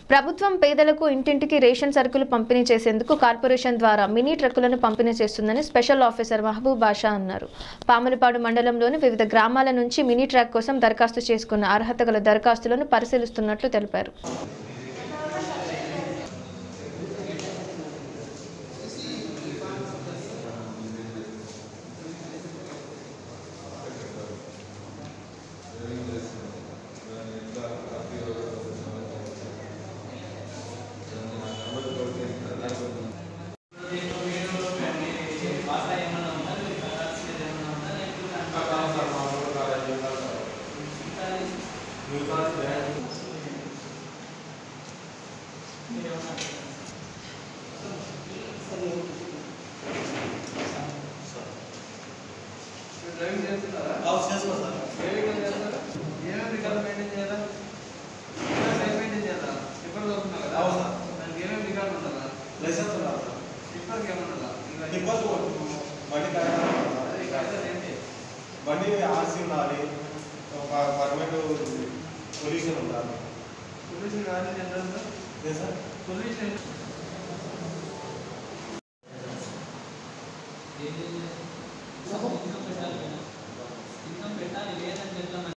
ప్రభుత్వం పేదలకు ఇంటింటికి రేషన్ సరుకులు పంపిణీ చేసేందుకు కార్పొరేషన్ ద్వారా మినీ ట్రక్కులను పంపిణీ చేస్తుందని స్పెషల్ ఆఫీసర్ మహబూబ్ బాషా అన్నారు పాములపాడు మండలంలోని వివిధ గ్రామాల నుంచి మినీ ట్రాక్ కోసం దరఖాస్తు చేసుకున్న అర్హత గల దరఖాస్తులను పరిశీలిస్తున్నట్లు తెలిపారు డ్రైవింగ్ చేస్తున్నారా హౌస్ చేసుకో సార్ డ్రైవింగ్ ఏం చేస్తారా ఏమేమి రికార్డు మెయింటైన్ చేయాలా సైట్ మెయింటైన్ చేయాలా స్లిప్పర్ దొరుకుతున్నా కదా అవును సార్. దానికి ఏమేమి రికార్డు ఉంటుందా లైసెన్స్ ఉన్నారు సార్ స్లిప్పర్కి ఏమన్నా డిపోజ్ బండి కాగితాలు ఉండాలి అది సార్. కాగితాలు ఏంటి బండి ఆర్సీ ఉండాలి ఒక పర్మిట్ పొల్యూషన్ ఉండాలి పొల్యూషన్ కానీ ఎంత ఉందా ఏ సార్ పొల్యూషన్ ఇన్కమ్ పెట్టాలి లేదని చెప్పాను